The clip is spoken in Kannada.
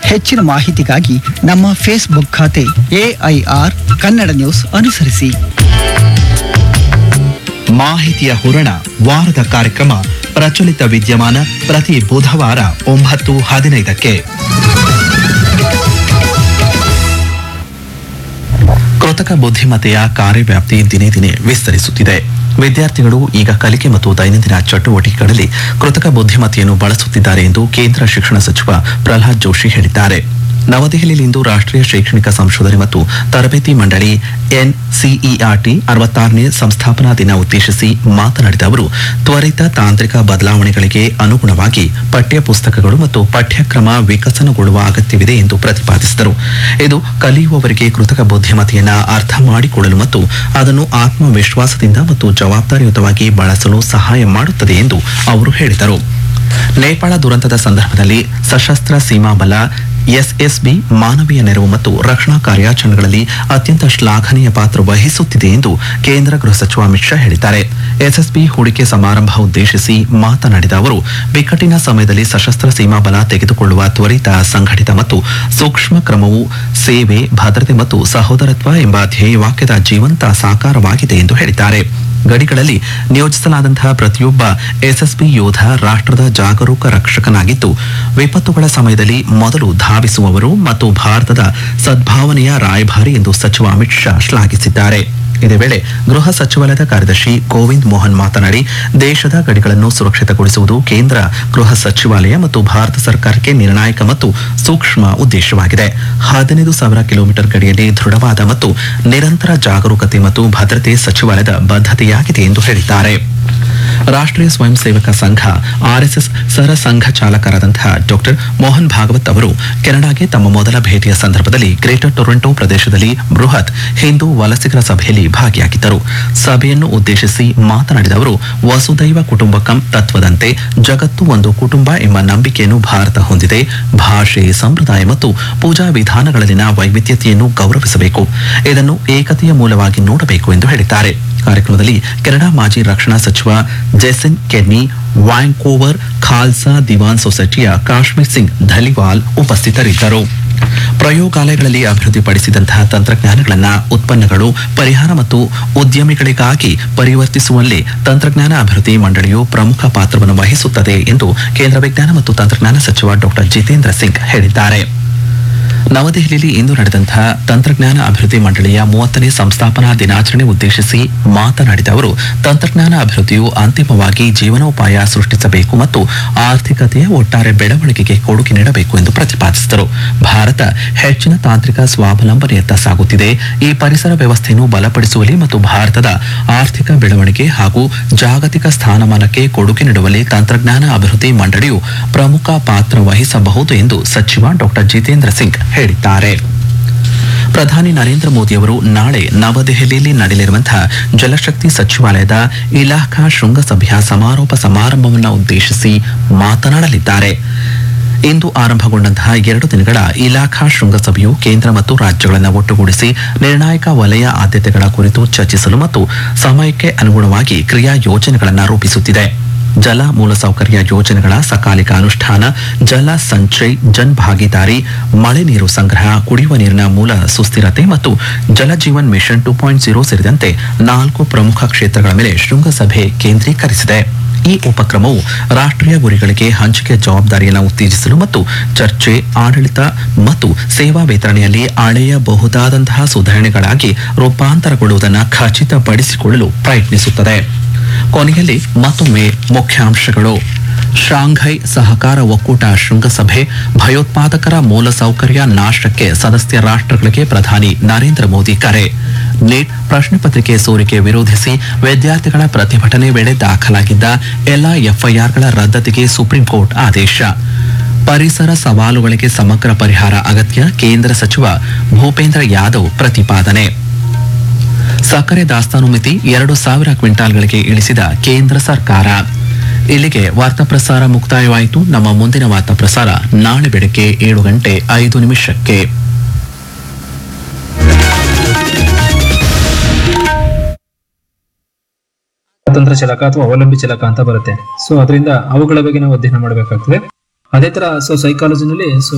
ಹೆಚ್ಚಿನ ಮಾಹಿತಿಗಾಗಿ ನಮ್ಮ ಫೇಸ್ಬುಕ್ ಖಾತೆ ಎಐಆರ್ ಕನ್ನಡ ನ್ಯೂಸ್ ಅನುಸರಿಸಿ ಮಾಹಿತಿಯ ಹೂರಣ ವಾರದ ಕಾರ್ಯಕ್ರಮ ಪ್ರಚಲಿತ ವಿದ್ಯಮಾನ ಪ್ರತಿ ಬುಧವಾರ ಒಂಬತ್ತು ಹದಿನೈದಕ್ಕೆ ಕೃತಕ ಬುದ್ಧಿಮತ್ತೆಯ ಕಾರ್ಯವ್ಯಾಪ್ತಿ ದಿನೇ ದಿನೇ ವಿಸ್ತರಿಸುತ್ತಿದೆ ವಿದ್ಯಾರ್ಥಿಗಳು ಈಗ ಕಲಿಕೆ ಮತ್ತು ದೈನಂದಿನ ಚಟುವಟಿಕೆಗಳಲ್ಲಿ ಕೃತಕ ಬುದ್ಧಿಮತ್ತೆಯನ್ನು ಬಳಸುತ್ತಿದ್ದಾರೆ ಎಂದು ಕೇಂದ್ರ ಶಿಕ್ಷಣ ಸಚಿವ ಪ್ರಹ್ಲಾದ್ ಜೋಶಿ ಹೇಳಿದ್ದಾರೆ ನವದೆಹಲಿಯಲ್ಲಿಂದು ರಾಷ್ಟ್ರೀಯ ಶೈಕ್ಷಣಿಕ ಸಂಶೋಧನೆ ಮತ್ತು ತರಬೇತಿ ಮಂಡಳಿ ಎನ್ಸಿಇಆರ್ಟಿ ಅರವತ್ತಾರನೇ ಸಂಸ್ಥಾಪನಾ ದಿನ ಉದ್ದೇಶಿಸಿ ಮಾತನಾಡಿದ ಅವರು ತ್ವರಿತ ತಾಂತ್ರಿಕ ಬದಲಾವಣೆಗಳಿಗೆ ಅನುಗುಣವಾಗಿ ಪಠ್ಯ ಪುಸ್ತಕಗಳು ಮತ್ತು ಪಠ್ಯಕ್ರಮ ವಿಕಸನಗೊಳ್ಳುವ ಅಗತ್ಯವಿದೆ ಎಂದು ಪ್ರತಿಪಾದಿಸಿದರು ಇದು ಕಲಿಯುವವರಿಗೆ ಕೃತಕ ಬುದ್ಧಿಮತ್ತೆಯನ್ನ ಅರ್ಥ ಮಾಡಿಕೊಳ್ಳಲು ಮತ್ತು ಅದನ್ನು ಆತ್ಮವಿಶ್ವಾಸದಿಂದ ಮತ್ತು ಜವಾಬ್ದಾರಿಯುತವಾಗಿ ಬಳಸಲು ಸಹಾಯ ಮಾಡುತ್ತದೆ ಎಂದು ಅವರು ಹೇಳಿದರು ನೇಪಾಳ ದುರಂತದ ಸಂದರ್ಭದಲ್ಲಿ ಸಶಸ್ತ್ರ ಸೀಮಾ ಬಲ ಎಸ್ಎಸ್ಬಿ ಮಾನವೀಯ ನೆರವು ಮತ್ತು ರಕ್ಷಣಾ ಕಾರ್ಯಾಚರಣೆಗಳಲ್ಲಿ ಅತ್ಯಂತ ಶ್ಲಾಘನೀಯ ಪಾತ್ರ ವಹಿಸುತ್ತಿದೆ ಎಂದು ಕೇಂದ್ರ ಗೃಹ ಸಚಿವ ಅಮಿತ್ ಶಾ ಹೇಳಿದ್ದಾರೆ ಎಸ್ಎಸ್ಬಿ ಹೂಡಿಕೆ ಸಮಾರಂಭ ಉದ್ದೇಶಿಸಿ ಮಾತನಾಡಿದ ಅವರು ಬಿಕ್ಕಟ್ಟಿನ ಸಮಯದಲ್ಲಿ ಸಶಸ್ತ್ರ ಸೀಮಾ ಬಲ ತೆಗೆದುಕೊಳ್ಳುವ ತ್ವರಿತ ಸಂಘಟಿತ ಮತ್ತು ಸೂಕ್ಷ್ಮ ಕ್ರಮವು ಸೇವೆ ಭದ್ರತೆ ಮತ್ತು ಸಹೋದರತ್ವ ಎಂಬ ಧ್ಯೇಯವಾಕ್ಯದ ಜೀವಂತ ಸಾಕಾರವಾಗಿದೆ ಎಂದು ಹೇಳಿದ್ದಾರೆ ಗಡಿಗಳಲ್ಲಿ ನಿಯೋಜಿಸಲಾದಂತಹ ಪ್ರತಿಯೊಬ್ಬ ಎಸ್ಎಸ್ಬಿ ಯೋಧ ರಾಷ್ಟ್ರದ ಜಾಗರೂಕ ರಕ್ಷಕನಾಗಿದ್ದು ವಿಪತ್ತುಗಳ ಸಮಯದಲ್ಲಿ ಮೊದಲು ಧಾವಿಸುವವರು ಮತ್ತು ಭಾರತದ ಸದ್ಭಾವನೆಯ ರಾಯಭಾರಿ ಎಂದು ಸಚಿವ ಅಮಿತ್ ಶಾ ಶ್ಲಾಘಿಸಿದ್ದಾರೆ ಇದೇ ವೇಳೆ ಗೃಹ ಸಚಿವಾಲಯದ ಕಾರ್ಯದರ್ಶಿ ಗೋವಿಂದ್ ಮೋಹನ್ ಮಾತನಾಡಿ ದೇಶದ ಗಡಿಗಳನ್ನು ಸುರಕ್ಷಿತಗೊಳಿಸುವುದು ಕೇಂದ್ರ ಗೃಹ ಸಚಿವಾಲಯ ಮತ್ತು ಭಾರತ ಸರ್ಕಾರಕ್ಕೆ ನಿರ್ಣಾಯಕ ಮತ್ತು ಸೂಕ್ಷ್ಮ ಉದ್ದೇಶವಾಗಿದೆ ಹದಿನೈದು ಸಾವಿರ ಕಿಲೋಮೀಟರ್ ಗಡಿಯಲ್ಲಿ ದೃಢವಾದ ಮತ್ತು ನಿರಂತರ ಜಾಗರೂಕತೆ ಮತ್ತು ಭದ್ರತೆ ಸಚಿವಾಲಯದ ಬದ್ಧತೆಯಾಗಿದೆ ಎಂದು ಹೇಳಿದ್ದಾರೆ ರಾಷ್ಟ್ರೀಯ ಸ್ವಯಂ ಸೇವಕ ಸಂಘ ಆರ್ಎಸ್ಎಸ್ ಸರ ಸಂಘ ಚಾಲಕರಾದಂತಹ ಡಾಕ್ಟರ್ ಮೋಹನ್ ಭಾಗವತ್ ಅವರು ಕೆನಡಾಗೆ ತಮ್ಮ ಮೊದಲ ಭೇಟಿಯ ಸಂದರ್ಭದಲ್ಲಿ ಗ್ರೇಟರ್ ಟೊರೊಂಟೊ ಪ್ರದೇಶದಲ್ಲಿ ಬೃಹತ್ ಹಿಂದೂ ವಲಸಿಗರ ಸಭೆಯಲ್ಲಿ ಭಾಗಿಯಾಗಿದ್ದರು ಸಭೆಯನ್ನು ಉದ್ದೇಶಿಸಿ ಮಾತನಾಡಿದ ಅವರು ವಸುದೈವ ಕುಟುಂಬಕಂ ತತ್ವದಂತೆ ಜಗತ್ತು ಒಂದು ಕುಟುಂಬ ಎಂಬ ನಂಬಿಕೆಯನ್ನು ಭಾರತ ಹೊಂದಿದೆ ಭಾಷೆ ಸಂಪ್ರದಾಯ ಮತ್ತು ಪೂಜಾ ವಿಧಾನಗಳಲ್ಲಿನ ವೈವಿಧ್ಯತೆಯನ್ನು ಗೌರವಿಸಬೇಕು ಇದನ್ನು ಏಕತೆಯ ಮೂಲವಾಗಿ ನೋಡಬೇಕು ಎಂದು ಹೇಳಿದ್ದಾರೆ ಕಾರ್ಯಕ್ರಮದಲ್ಲಿ ಕೆನಡಾ ಮಾಜಿ ರಕ್ಷಣಾ ಸಚಿವ Jason Kenney Vancouver Khalsa Diwan ಸೊಸೈಟಿಯ ಕಾಶ್ಮೀರ್ ಸಿಂಗ್ ಧಲಿವಾಲ್ ಉಪಸ್ಥಿತರಿದ್ದರು ಪ್ರಯೋಗಾಲಯಗಳಲ್ಲಿ ಅಭಿವೃದ್ಧಿಪಡಿಸಿದಂತಹ ತಂತ್ರಜ್ಞಾನಗಳನ್ನು ಉತ್ಪನ್ನಗಳು ಪರಿಹಾರ ಮತ್ತು ಉದ್ಯಮಿಗಳಿಗಾಗಿ ಪರಿವರ್ತಿಸುವಲ್ಲಿ ತಂತ್ರಜ್ಞಾನ ಅಭಿವೃದ್ಧಿ ಮಂಡಳಿಯು ಪ್ರಮುಖ ಪಾತ್ರವನ್ನು ವಹಿಸುತ್ತದೆ ಎಂದು ಕೇಂದ್ರ ವಿಜ್ಞಾನ ಮತ್ತು ತಂತ್ರಜ್ಞಾನ ಸಚಿವ ಡಾಕ್ಟರ್ ಜಿತೇಂದ್ರ ಸಿಂಗ್ ಹೇಳಿದ್ದಾರೆ ನವದೆಹಲಿಯಲ್ಲಿ ಇಂದು ನಡೆದಂತಹ ತಂತ್ರಜ್ಞಾನ ಅಭಿವೃದ್ಧಿ ಮಂಡಳಿಯ ಮೂವತ್ತನೇ ಸಂಸ್ಥಾಪನಾ ದಿನಾಚರಣೆ ಉದ್ದೇಶಿಸಿ ಮಾತನಾಡಿದ ಅವರು ತಂತ್ರಜ್ಞಾನ ಅಭಿವೃದ್ಧಿಯು ಅಂತಿಮವಾಗಿ ಜೀವನೋಪಾಯ ಸೃಷ್ಟಿಸಬೇಕು ಮತ್ತು ಆರ್ಥಿಕತೆಯ ಒಟ್ಟಾರೆ ಬೆಳವಣಿಗೆಗೆ ಕೊಡುಗೆ ನೀಡಬೇಕು ಎಂದು ಪ್ರತಿಪಾದಿಸಿದರು ಭಾರತ ಹೆಚ್ಚಿನ ತಾಂತ್ರಿಕ ಸ್ವಾವಲಂಬನೆಯತ್ತ ಸಾಗುತ್ತಿದೆ ಈ ಪರಿಸರ ವ್ಯವಸ್ಥೆಯನ್ನು ಬಲಪಡಿಸುವಲ್ಲಿ ಮತ್ತು ಭಾರತದ ಆರ್ಥಿಕ ಬೆಳವಣಿಗೆ ಹಾಗೂ ಜಾಗತಿಕ ಸ್ಥಾನಮಾನಕ್ಕೆ ಕೊಡುಗೆ ನೀಡುವಲ್ಲಿ ತಂತ್ರಜ್ಞಾನ ಅಭಿವೃದ್ಧಿ ಮಂಡಳಿಯು ಪ್ರಮುಖ ಪಾತ್ರ ವಹಿಸಬಹುದು ಎಂದು ಸಚಿವ ಡಾಕ್ಟರ್ ಜಿತೇಂದ್ರ ಸಿಂಗ್ ಹೇಳಿದ್ದಾರೆ ಪ್ರಧಾನಿ ನರೇಂದ್ರ ಮೋದಿ ಅವರು ನಾಳೆ ನವದೆಹಲಿಯಲ್ಲಿ ನಡೆಯಲಿರುವಂತಹ ಜಲಶಕ್ತಿ ಸಚಿವಾಲಯದ ಇಲಾಖಾ ಶೃಂಗಸಭೆಯ ಸಮಾರೋಪ ಸಮಾರಂಭವನ್ನು ಉದ್ದೇಶಿಸಿ ಮಾತನಾಡಲಿದ್ದಾರೆ ಇಂದು ಆರಂಭಗೊಂಡಂತಹ ಎರಡು ದಿನಗಳ ಇಲಾಖಾ ಶೃಂಗಸಭೆಯು ಕೇಂದ್ರ ಮತ್ತು ರಾಜ್ಯಗಳನ್ನು ಒಟ್ಟುಗೂಡಿಸಿ ನಿರ್ಣಾಯಕ ವಲಯ ಆದ್ಯತೆಗಳ ಕುರಿತು ಚರ್ಚಿಸಲು ಮತ್ತು ಸಮಯಕ್ಕೆ ಅನುಗುಣವಾಗಿ ಕ್ರಿಯಾ ಯೋಜನೆಗಳನ್ನು ರೂಪಿಸುತ್ತಿದೆ ಜಲ ಮೂಲಸೌಕರ್ಯ ಯೋಜನೆಗಳ ಸಕಾಲಿಕ ಅನುಷ್ಠಾನ ಜಲ ಸಂಚಯ್ ಜನ್ ಭಾಗಿದಾರಿ ಮಳೆ ನೀರು ಸಂಗ್ರಹ ಕುಡಿಯುವ ನೀರಿನ ಮೂಲ ಸುಸ್ಥಿರತೆ ಮತ್ತು Jal Jeevan mission two point zero ಸೇರಿದಂತೆ ನಾಲ್ಕು ಪ್ರಮುಖ ಕ್ಷೇತ್ರಗಳ ಮೇಲೆ ಶೃಂಗಸಭೆ ಕೇಂದ್ರೀಕರಿಸಿದೆ ಈ ಉಪಕ್ರಮವು ರಾಷ್ಟ್ರೀಯ ಗುರಿಗಳಿಗೆ ಹಂಚಿಕೆ ಜವಾಬ್ದಾರಿಯನ್ನು ಉತ್ತೇಜಿಸಲು ಮತ್ತು ಚರ್ಚೆ ಆಡಳಿತ ಮತ್ತು ಸೇವಾ ವಿತರಣೆಯಲ್ಲಿ ಅಳೆಯಬಹುದಾದಂತಹ ಸುಧಾರಣೆಗಳಾಗಿ ರೂಪಾಂತರಗೊಳ್ಳುವುದನ್ನು ಖಚಿತಪಡಿಸಿಕೊಳ್ಳಲು ಪ್ರಯತ್ನಿಸುತ್ತದೆ ಕೊನೆಯಲ್ಲಿ ಮತ್ತೊಮ್ಮೆ ಮುಖ್ಯಾಂಶಗಳು ಶಾಂಘೈ ಸಹಕಾರ ಒಕ್ಕೂಟ ಶೃಂಗಸಭೆ ಭಯೋತ್ಪಾದಕರ ಮೂಲಸೌಕರ್ಯ ನಾಶಕ್ಕೆ ಸದಸ್ಯ ರಾಷ್ಟ್ರಗಳಿಗೆ ಪ್ರಧಾನಿ ನರೇಂದ್ರ ಮೋದಿ ಕರೆ ನೀಟ್ ಪ್ರಶ್ನೆ ಪತ್ರಿಕೆ ಸೋರಿಕೆ ವಿರೋಧಿಸಿ ವಿದ್ಯಾರ್ಥಿಗಳ ಪ್ರತಿಭಟನೆ ವೇಳೆ ದಾಖಲಾಗಿದ್ದ ಎಲ್ಲಾ ಎಫ್ಐಆರ್ಗಳ ರದ್ದತಿಗೆ ಸುಪ್ರೀಂ ಕೋರ್ಟ್ ಆದೇಶ ಪರಿಸರ ಸವಾಲುಗಳಿಗೆ ಸಮಗ್ರ ಪರಿಹಾರ ಅಗತ್ಯ ಕೇಂದ್ರ ಸಚಿವ ಭೂಪೇಂದ್ರ ಯಾದವ್ ಪ್ರತಿಪಾದನೆ ಸಕ್ಕರೆ ದಾಸ್ತಾನು ಮಿತಿ ಎರಡು ಸಾವಿರ ಕ್ವಿಂಟಾಲ್ಗಳಿಗೆ ಇಳಿಸಿದ ಕೇಂದ್ರ ಸರ್ಕಾರ ಇಲ್ಲಿಗೆ ವಾರ್ತಾ ಪ್ರಸಾರ ಮುಕ್ತಾಯವಾಯಿತು ನಮ್ಮ ಮುಂದಿನ ವಾರ್ತಾ ಪ್ರಸಾರ ನಾಳೆ ಬೆಳಗ್ಗೆ ಏಳು ಗಂಟೆ ಐದು ನಿಮಿಷಕ್ಕೆ ಸ್ವತಂತ್ರ ಚಲಕ ಅಥವಾ ಅವಲಂಬಿ ಚಲಕ ಅಂತ ಬರುತ್ತೆ ಸೊ ಅದರಿಂದ ಅವುಗಳ ಬಗ್ಗೆ ನಾವು ಅಧ್ಯಯನ ಮಾಡಬೇಕಾಗ್ತದೆ ಅದೇ ತರ ಸೊ ಸೈಕಾಲಜಿನಲ್ಲಿ ಸೊ